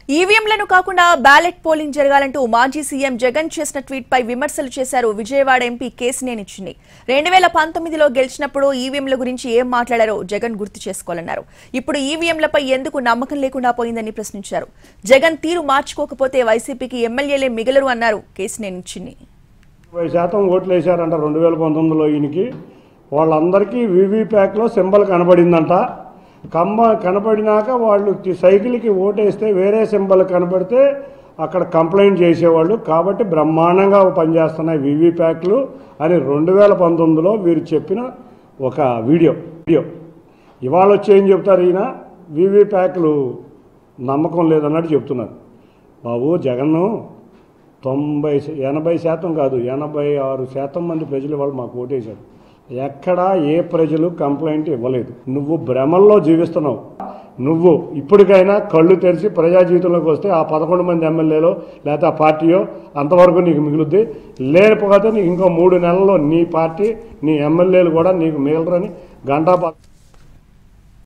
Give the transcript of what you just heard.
ఈవీఎంలను కాకుండా ballot polling జరగాలంటూ మాజీ CM Jagan చేసిన ట్వీట్ పై విమర్శలు చేశారు విజయవాడ ఎంపీ కేసినేనిచ్చింది రెండు వేల పంతొమ్మిదిలో గెలిచినప్పుడు ఈవీఎంల గురించి ఏం మాట్లాడారో జగన్ గుర్తు చేసుకోవాలన్నారు ఇప్పుడు ఈవీఎంలపై ఎందుకు నమ్మకం లేకుండా పోయిందని ప్రశ్నించారు జగన్ తీరు మార్చుకోకపోతే వైసీపీకి ఎమ్మెల్యేలే మిగలరు అన్నారు కేసినేనిచ్చింది ఇరవై శాతం ఓట్లు వేశారంట రెండు వేల పంతొమ్మిదిలో ఈయనకి వాళ్ళందరికీ వీవీప్యాక్లో సింబల్ కనబడిందంట కమ్మ కనబడినాక వాళ్ళు తి- సైకిల్కి ఓటేస్తే వేరే సింబల్ కనబడితే అక్కడ కంప్లైంట్ చేసేవాళ్ళు కాబట్టి బ్రహ్మాండంగా పనిచేస్తున్నాయి వీవీప్యాక్లు అని రెండు వేల పంతొమ్మిదిలో వీరు చెప్పిన ఒక వీడియో వీడియో ఇవాళ వచ్చి ఏం చెప్తారు ఈయన వీవీప్యాక్లు నమ్మకం లేదన్నట్టు చెప్తున్నారు బాబు జగన్ను తొంభై శా- ఎనభై శాతం కాదు ఎనభై ఆరు శాతం మంది ప్రజలు వాళ్ళు మాకు ఓటేశారు ఎక్కడా ఏ ప్రజలు కంప్లైంట్ ఇవ్వలేదు నువ్వు భ్రమల్లో జీవిస్తున్నావు నువ్వు ఇప్పటికైనా కళ్ళు తెరిచి ప్రజా జీవితంలోకి వస్తే ఆ పదకొండు మంది ఎమ్మెల్యేలో లేకపోతే ఆ పార్టీయో అంతవరకు నీకు మిగులుద్ది లేకపోతే నీకు ఇంకో మూడు నెలల్లో నీ పార్టీ నీ ఎమ్మెల్యేలు కూడా నీకు మిగలరని గంటా